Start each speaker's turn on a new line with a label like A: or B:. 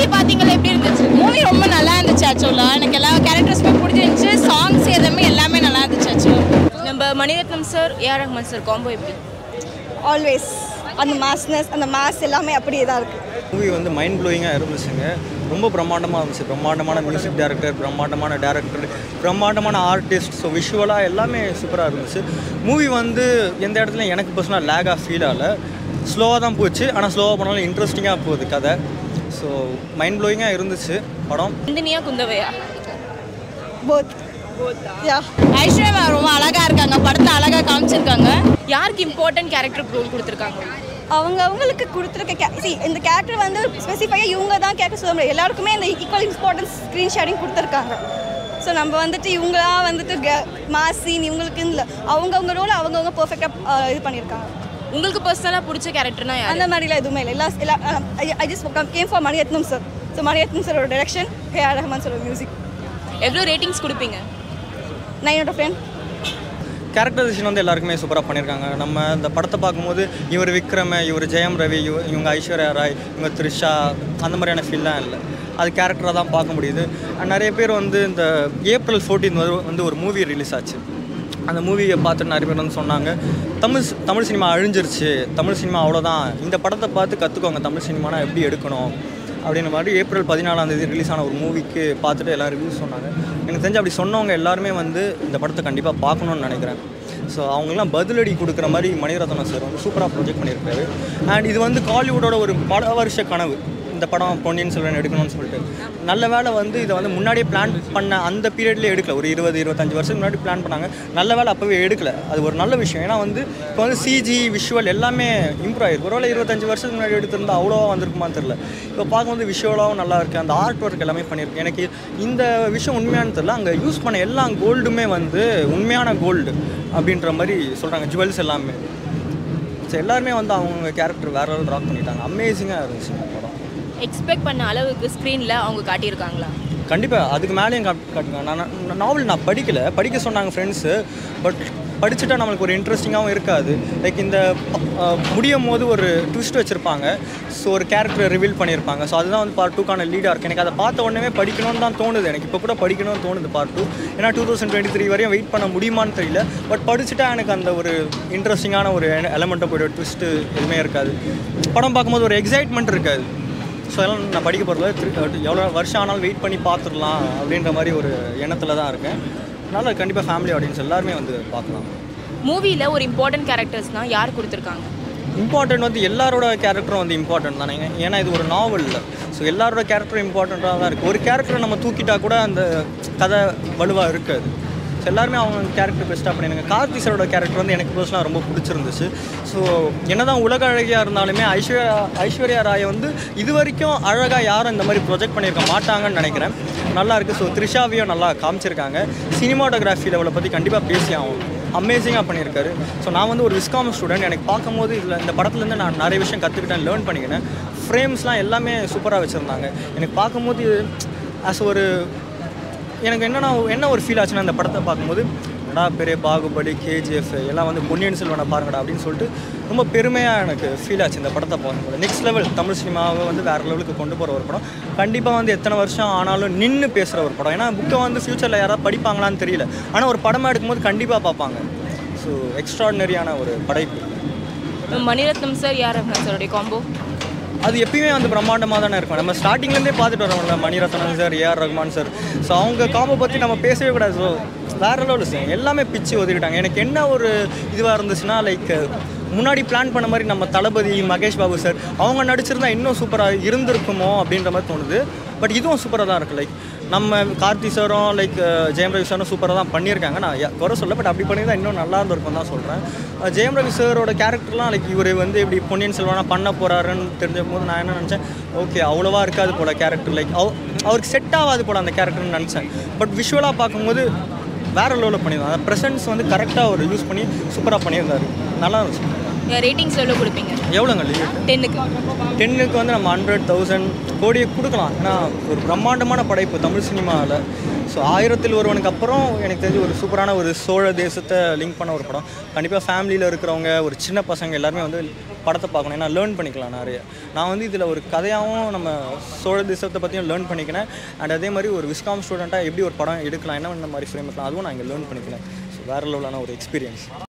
A: movie பார்த்தீங்களா எப்படி இருந்துச்சு மூவி ரொம்ப நல்லா இருந்துச்சு ஆக்சுவலாக எனக்கு எல்லா கேரக்டர்ஸுமே பிடிச்சிருந்துச்சு சாங்ஸ் எதுவுமே எல்லாமே நல்லா இருந்துச்சு ஆக்சுவலாக நம்ம Maniratnam sir AR Rahman sir combo எப்படி
B: ஆல்வேஸ் அந்த மாஸ்னஸ் அந்த மாஸ் எல்லாமே அப்படியே தான் இருக்குது
C: மூவி வந்து மைண்ட் ப்ளோயிங்காக இருந்துச்சுங்க ரொம்ப பிரம்மாண்டமாக இருந்துச்சு பிரம்மாண்டமான மியூசிக் டைரக்டர் பிரம்மாண்டமான டேரக்டர் பிரம்மாண்டமான ஆர்டிஸ்ட் ஸோ விஷுவலாக எல்லாமே சூப்பராக இருந்துச்சு மூவி வந்து எந்த இடத்துல எனக்கு பர்சனலாக லேகாக ஃபீல் ஆகல ஸ்லோவாக தான் போச்சு ஆனால் ஸ்லோவாக போனாலும் இன்ட்ரெஸ்டிங்காக போகுது கதை ஸோ மைண்ட் ப்ளோயிங்காக இருந்துச்சு படம்
A: இந்தினியா குந்தவையா
B: போத் யா
A: ஐஸ்வர்யா ரொம்ப அழகா இருக்காங்க படத்தை அழகா காமிச்சிருக்காங்க யாருக்கு இம்பார்ட்டன்ட் கேரக்டர் ரோல் கொடுத்துருக்காங்க
B: அவங்க அவங்களுக்கு கொடுத்துருக்க கே see இந்த கேரக்டர் வந்து ஸ்பெசிஃபையாக இவங்க தான் கேரக்டர் சொல்ல முடியாது எல்லாருக்குமே இந்த ஈக்குவல் இம்பார்ட்டன்ஸ் ஸ்க்ரீன் ஷேரிங் கொடுத்துருக்காங்க ஸோ நம்ம வந்துட்டு இவங்களா வந்துட்டு மாஸ் சீன் இவங்களுக்கு இல்லை அவங்கவுங்க ரோல் அவங்கவுங்க பர்ஃபெக்டாக இது பண்ணியிருக்காங்க
A: உங்களுக்கு பர்சனலாக பிடிச்ச கேரக்டர்னா யார்
B: அந்த மாதிரிலாம் எதுவுமே இல்லை எல்லா எல்லா I just came for Maniratnam sir so Maniratnam சாரோட டைரக்ஷன் ஹே ஆர் ரஹ்மான் சாரோட மியூசிக்
A: எவ்வளோ ரேட்டிங்ஸ் கொடுப்பீங்க
B: nine out of ten
C: characterization வந்து எல்லாருக்குமே சூப்பராக பண்ணியிருக்காங்க நம்ம இந்த படத்தை பார்க்கும்போது இவர் விக்ரம இவர் ஜெயம் ரவி இவ- இவங்க ஐஸ்வர்யா ராய் இவங்க த்ரிஷா அந்த மாதிரியான ஃபீல்லாம் இல்லை அது கேரக்டராக தான் பார்க்க முடியுது And நிறைய பேர் வந்து இந்த ஏப்ரல் 14 வந்து வந்து ஒரு மூவி ரிலீஸ் ஆச்சு அந்த மூவியை பார்த்துட்டு நிறைய பேர் வந்து சொன்னாங்க தமிழ் சி- தமிழ் சினிமா அழிஞ்சிருச்சு தமிழ் சினிமா அவ்வளோதான் இந்த படத்தை பார்த்து கற்றுக்கோங்க தமிழ் சினிமானா எப்படி எடுக்கணும் அப்படின்ற மாதிரி ஏப்ரல் பதினாலாம் தேதி ரிலீஸ் ஆன ஒரு மூவிக்கு பார்த்துட்டு எல்லாம் ரிவ்யூஸ் சொன்னாங்க எனக்கு தெரிஞ்சு அப்படி சொன்னவங்க எல்லாருமே வந்து இந்த படத்தை கண்டிப்பாக பார்க்கணும்னு நினைக்கிறேன் ஸோ அவங்கெல்லாம் பதிலடி கொடுக்குற மாதிரி மணிரத்னம் சார் வந்து சூப்பராக ப்ரொஜெக்ட் பண்ணியிருக்காரு அண்ட் இது வந்து காலிவுட்டோட ஒரு பல வருஷ கனவு இந்த படம் பொன்னியின் செல்வன் எடுக்கணும்னு சொல்லிட்டு நல்ல வேளை வந்து இதை வந்து முன்னாடியே பிளான் பண்ண அந்த பீரியட்லேயே எடுக்கல ஒரு இருபது இருபத்தஞ்சு வருஷத்துக்கு முன்னாடி பிளான் பண்ணாங்க நல்ல வேளை அப்போவே எடுக்கல அது ஒரு நல்ல விஷயம் ஏன்னா வந்து இப்போ வந்து சிஜி விஷுவல் எல்லாமே இம்ப்ரூவ் ஆயிருக்கு ஒருவேளை இருபத்தஞ்சு வருஷத்துக்கு முன்னாடி எடுத்திருந்தா அவ்வளோவா வந்திருக்குமான்னு தெரில இப்போ பார்க்கும்போது விஷுவலாகவும் நல்லா இருக்குது அந்த ஆர்ட் ஒர்க் எல்லாமே பண்ணியிருக்கு எனக்கு இந்த விஷயம் உண்மையானு தெரில அங்கே யூஸ் பண்ண எல்லா கோல்டுமே வந்து உண்மையான கோல்டு அப்படின்ற மாதிரி சொல்கிறாங்க ஜுவல்ஸ் எல்லாமே ஸோ எல்லாருமே வந்து அவங்க கேரக்டர் வேற லெவல் ராக் பண்ணிட்டாங்க அமேசிங்காக இருந்துச்சு இந்த படம்
A: எக்ஸ்பெக்ட் பண்ண அளவுக்கு ஸ்க்ரீனில் அவங்க காட்டியிருக்காங்களா
C: கண்டிப்பாக அதுக்கு மேலேயும் காட் காட்டுங்க நான் நாவல் நான் படிக்கல படிக்க சொன்னாங்க ஃப்ரெண்ட்ஸு பட் படிச்சுட்டா நம்மளுக்கு ஒரு இன்ட்ரெஸ்டிங்காகவும் இருக்காது லைக் இந்த அஹ், முடியும் போது ஒரு ட்விஸ்ட் வச்சுருப்பாங்க ஸோ ஒரு கேரக்டரை ரிவீல் பண்ணியிருப்பாங்க ஸோ அதுதான் வந்து பார்ட் டூக்கான லீடாக இருக்குது எனக்கு அதை பார்த்த உடனே படிக்கணும்னு தான் தோணுது எனக்கு இப்போ கூட படிக்கணும்னு தோணுது பார்ட் டூ ஏன்னா டூ தௌசண்ட் டுவெண்ட்டி த்ரீ வரையும் வெயிட் பண்ண முடியுமான்னு தெரியல பட் படிச்சுட்டா எனக்கு அந்த ஒரு இன்ட்ரெஸ்டிங்கான ஒரு எலமெண்ட்டை போய்ட்டு ட்விஸ்ட்டு எதுவுமே இருக்காது படம் பார்க்கும்போது ஒரு எக்ஸைட்மெண்ட் இருக்காது ஸோ அதெல்லாம் நான் படிக்க போகிறதுல எவ்வளோ வருஷம் ஆனாலும் வெயிட் பண்ணி பார்த்துடலாம் அப்படின்ற மாதிரி ஒரு எண்ணத்தில் தான் இருக்கேன் அதனால் கண்டிப்பாக ஃபேமிலி ஆடியன்ஸ் எல்லாருமே வந்து பார்க்கலாம்
A: மூவியில் ஒரு இம்பார்ட்டன்ட் கேரக்டர்ஸ்னால் யார் கொடுத்துருக்காங்க
C: இம்பார்ட்டன்ட் வந்து எல்லாரோட கேரக்டரும் வந்து இம்பார்ட்டன்ட் தானே ஏன்னா இது ஒரு நாவல் ஸோ எல்லாரோட கேரக்டரும் இம்பார்ட்டண்ட்டாக தான் இருக்குது ஒரு கேரக்டரை நம்ம தூக்கிட்டா கூட அந்த கதை வலுவாக இருக்காது ஸோ எல்லாருமே அவங்க கேரக்டர் பெஸ்ட்டாக பண்ணிருங்க கார்த்தி சாரோட கேரக்டர் வந்து எனக்கு பர்சனலாக ரொம்ப பிடிச்சிருந்துச்சு ஸோ என்னதான் உலக அழகியாக இருந்தாலுமே ஐஸ்வர்யா ஐஸ்வர்யா ராயை வந்து இது வரைக்கும் அழகாக யாரும் இந்த மாதிரி ப்ரொஜெக்ட் பண்ணியிருக்க மாட்டாங்கன்னு நினைக்கிறேன் நல்லா இருக்குது ஸோ த்ரிஷாவையும் நல்லா காமிச்சிருக்காங்க சினிமாட்டோகிராஃபி லெவலை பற்றி கண்டிப்பாக பேசி ஆகும் அமேசிங்காக பண்ணியிருக்காரு ஸோ நான் வந்து ஒரு விஸ்காம் ஸ்டூடெண்ட் எனக்கு பார்க்கும்போது இதில் இந்த படத்துலேருந்து நான் நிறைய விஷயம் கற்றுக்கிட்டேன் லேர்ன் பண்ணிக்கிட்டேன் ஃப்ரேம்ஸ்லாம் எல்லாமே சூப்பராக வச்சுருந்தாங்க எனக்கு பார்க்கும்போது ஆஸ் ஒரு எனக்கு என்னன்னா என்ன ஒரு ஃபீல் ஆச்சுன்னா இந்த படத்தை பார்க்கும்போது டா பெரிய பாகுபலி கேஜிஎஃப் எல்லாம் வந்து பொன்னியின் செல்வனை பாருங்கடா அப்படின்னு சொல்லிட்டு ரொம்ப பெருமையாக எனக்கு ஃபீல் ஆச்சு இந்த படத்தை பார்க்கும்போது நெக்ஸ்ட் லெவல் தமிழ் சினிமாவை வந்து வேறு லெவலுக்கு கொண்டு போகிற ஒரு படம் கண்டிப்பாக வந்து எத்தனை வருஷம் ஆனாலும் நின்று பேசுகிற ஒரு படம் ஏன்னா புக்கை வந்து ஃப்யூச்சரில் யாராவது படிப்பாங்களான்னு தெரியல ஆனால் ஒரு படமாக எடுக்கும்போது கண்டிப்பாக பார்ப்பாங்க ஸோ எக்ஸ்ட்ராடினரியான ஒரு படைப்பு
A: மணிரத்னம் சார் ஏஆர் ரஹ்மான் சாருடைய காம்போ
C: அது எப்பயுமே வந்து பிரம்மாண்டமாக தானே இருக்கும் நம்ம ஸ்டார்டிங்லேருந்தே பார்த்துட்டு வரோம்ல Maniratnam sir AR Rahman sir so அவங்க காம்போ பற்றி நம்ம பேசவே கூடாது ஸோ வேற லெவலில் சார் எல்லாமே பிச்சு ஒதுக்கிட்டாங்க எனக்கு என்ன ஒரு இதுவாக இருந்துச்சுன்னா லைக் முன்னாடி பிளான் பண்ண மாதிரி நம்ம தளபதி மகேஷ் பாபு சார் அவங்க நடிச்சிருந்தா இன்னும் சூப்பராக இருந்திருக்குமோ அப்படின்ற மாதிரி தோணுது பட் இதுவும் சூப்பராக தான் இருக்குது லைக் நம்ம கார்த்தி சாரும் லைக் ஜெயம் ரவி சாரும் சூப்பராக தான் பண்ணியிருக்காங்க நான் யா- குறை சொல்ல பட் அப்படி பண்ணியிருந்தா இன்னும் நல்லா இருந்திருக்கும் தான் சொல்கிறேன் ஜெயம் ரவி சாரோட கேரக்டர்லாம் லைக் இவர் வந்து இப்படி பொன்னியின் செல்வனா பண்ண போகிறாருன்னு தெரிஞ்ச போது நான் என்ன நினச்சேன் ஓகே அவ்வளோவா இருக்காது போல கேரக்டர் லைக் அவ அவருக்கு செட் ஆகாது போல அந்த கேரக்டர்னு நினச்சேன் பட் விஷுவலாக பார்க்கும்போது வேறு லெவலில் பண்ணியிருந்தாங்க அந்த ப்ரெசன்ஸ் வந்து கரெக்டாக அவர் யூஸ் பண்ணி சூப்பராக பண்ணியிருந்தாரு நல்லா இருந்துச்சு
A: ரேட்டிங்ஸ் எவ்வளோ கொடுப்பீங்க
C: எவ்வளோங்க லீவ்
A: டென்னுக்கு
C: டென்னுக்கு வந்து நம்ம ஹண்ட்ரட் தௌசண்ட் கோடியை கொடுக்கலாம் ஏன்னா ஒரு பிரம்மாண்டமான படைப்பு தமிழ் சினிமாவில் ஸோ ஆயிரத்தில் ஒருவனுக்கு அப்புறம் எனக்கு தெரிஞ்சு ஒரு சூப்பரான ஒரு சோழ தேசத்தை லிங்க் பண்ண ஒரு படம் கண்டிப்பாக ஃபேமிலியில் இருக்கிறவங்க ஒரு சின்ன பசங்க எல்லாருமே வந்து படத்தை பார்க்கணும் ஏன்னா லேர்ன் பண்ணிக்கலாம் நிறைய நான் வந்து இதில் ஒரு கதையாகவும் நம்ம சோழ தேசத்தை பற்றியும் லேர்ன் பண்ணிக்கினேன் அண்ட் அதே மாதிரி ஒரு விஸ்காம் ஸ்டூடெண்ட்டாக எப்படி ஒரு படம் எடுக்கலாம் என்ன இந்த மாதிரி ஃப்ரேம் எடுக்கலாம் அதுவும் நான் இங்கே லேர்ன் பண்ணிக்கிறேன் ஸோ வேறு லெவலான ஒரு எக்ஸ்பீரியன்ஸ்